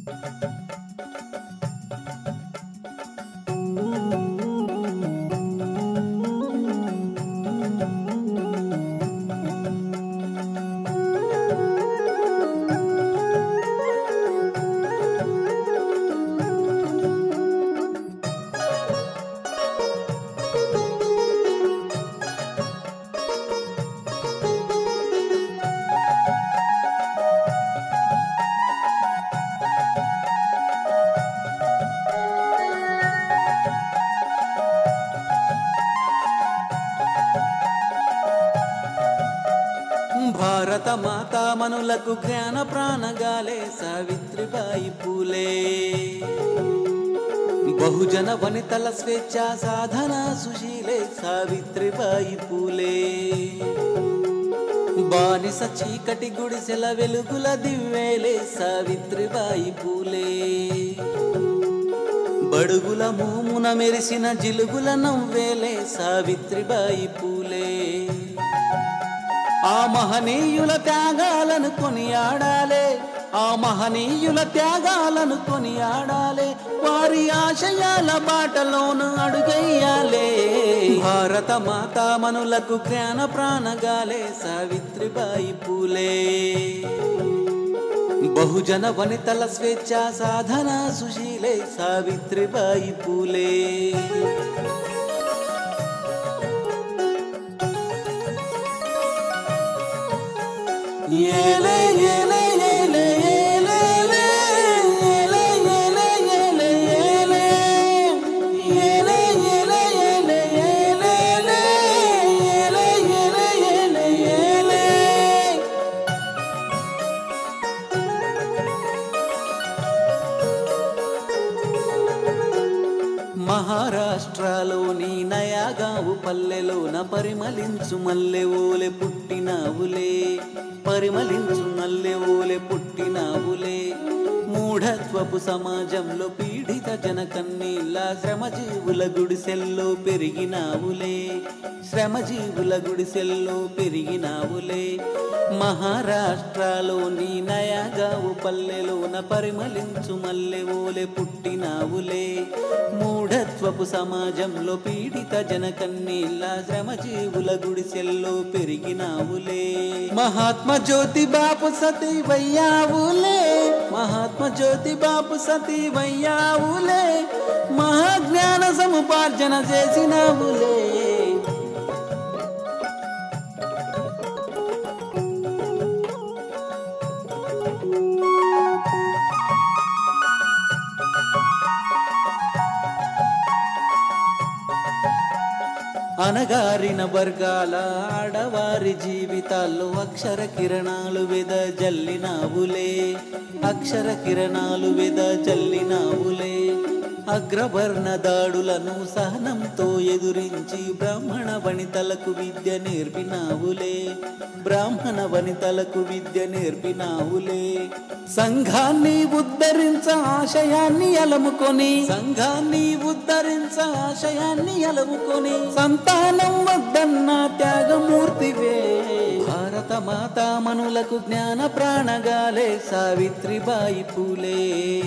భారత మాతా మనులకు జ్ఞాన ప్రాణగాలే సావిత్రిబాయి పూలే బహుజన వనితల స్వేచ్ఛ సాధన సుశీలే సావిత్రిబాయి పూలే బానిస చీకటి గుడిసెల వెలుగుల దివ్వేలే సావిత్రిబాయి పూలే బడుగుల మూమున మెరిసిన జిలుగుల నవ్వేలే సావిత్రిబాయి పూలే ఆ మహనీయుల త్యాగాలను కొనియాడాలే ఆ మహనీయుల త్యాగాలను కొనియాడాలే వారి ఆశయాల బాటలోను అడుగెయ్యాలే భారత మాతా మనులకు జ్ఞాన ప్రాణగాలే సావిత్రిబాయి పూలే బహుజన వనితల స్వేచ్ఛ సాధన సుశీలే సావిత్రిబాయి పూలే ఏలే ఏలే ఏలే ఏలే ఏలే ఏలే ఏలే ఏలే ఏలే ఏలే ఏలే ఏలే ఏలే ఏలే ఏలే ఏలే మహారాష్ట్రలోని నయాగావు పల్లెలోన పరిమళించు మల్లె ఓలె పుట్టినావులే పరిమళించు నల్లె ఓలె పుట్టినావులే మూఢత్వపు సమాజంలో పీడిత జన కన్నీళ్ళ శ్రమజీవుల గుడిసెల్లో పెరిగినావులే శ్రమజీవుల గుడిసెల్లో పెరిగినావులే మహారాష్ట్రలోని నయాగావు పల్లెలోన పరిమళించు మల్లె ఓలె పుట్టినావులే మూఢత్వపు సమాజంలో పీడిత జన కన్నీళ్ళ శ్రమజీవుల గుడిసెల్లో పెరిగినావులే మహాత్మ జ్యోతి బాపు సతీ వయ్యావులే మహాత్మ జ్యోతి బాపు సతీ వయ్యావులే మహాజ్ఞాన సముపార్జన చేసినావులే అనగారిన వర్గాల ఆడవారి జీవితాల్లో అక్షర కిరణాలు వెద జల్లినావులే అక్షర కిరణాలు వెద జల్లినావులే అగ్రవర్ణ దాడులను సహనంతో ఎదురించి బ్రాహ్మణ వనితలకు విద్య నేర్పినావులే బ్రాహ్మణ వనితలకు విద్య నేర్పినావులే సంఘాన్ని ఉద్ధరించ ఆశయాన్ని అలముకొని సంఘాన్ని ఉద్ధరించ ఆశయాన్ని అలముకొని సంతానం వద్దన్న త్యాగమూర్తివే భారత మాతా మనులకు జ్ఞాన ప్రాణగాలే సావిత్రిబాయి పూలే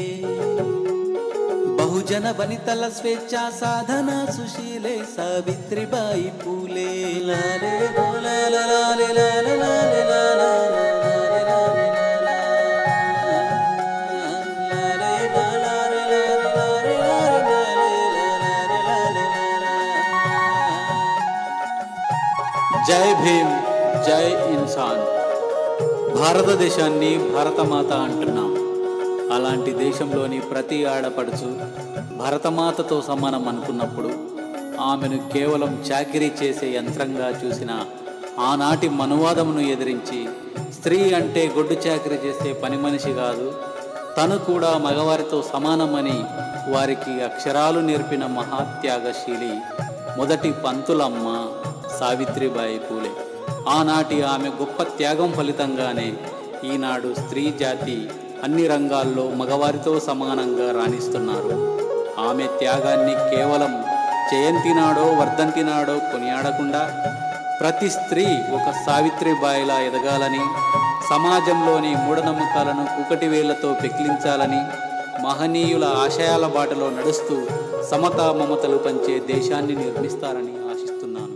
బహుజన వనితల స్వేచ్ఛ సాధన సుశీలే సావిత్రిబాయి పూలే లాలే లాలే లాలే లాలే లాలే లాలే లాలే జై భీమ్ జై ఇన్సాన్ భారతదేశాన్ని భారతమాత అంటున్నాం అలాంటి దేశంలోని ప్రతి ఆడపడుచు భరతమాతతో సమానం అనుకున్నప్పుడు ఆమెను కేవలం చాకిరీ చేసే యంత్రంగా చూసిన ఆనాటి మనువాదమును ఎదిరించి స్త్రీ అంటే గొడ్డు చాకిరీ చేసే పని మనిషి కాదు తను కూడా మగవారితో సమానమని వారికి అక్షరాలు నేర్పిన మహాత్యాగశీలి మొదటి పంతులమ్మ సావిత్రిబాయి పూలే ఆనాటి ఆమె గొప్ప త్యాగం ఫలితంగానే ఈనాడు స్త్రీ జాతి అన్ని రంగాల్లో మగవారితో సమానంగా రాణిస్తున్నారు ఆమె త్యాగాన్ని కేవలం జయంతి నాడో వర్ధంతి నాడో కొనియాడకుండా ప్రతి స్త్రీ ఒక సావిత్రిబాయిలా ఎదగాలని సమాజంలోని మూఢనమ్మకాలను కుకటి వేళ్లతో పెకిలించాలని మహనీయుల ఆశయాల బాటలో నడుస్తూ సమతా మమతలు పంచే దేశాన్ని నిర్మిస్తారని ఆశిస్తున్నాను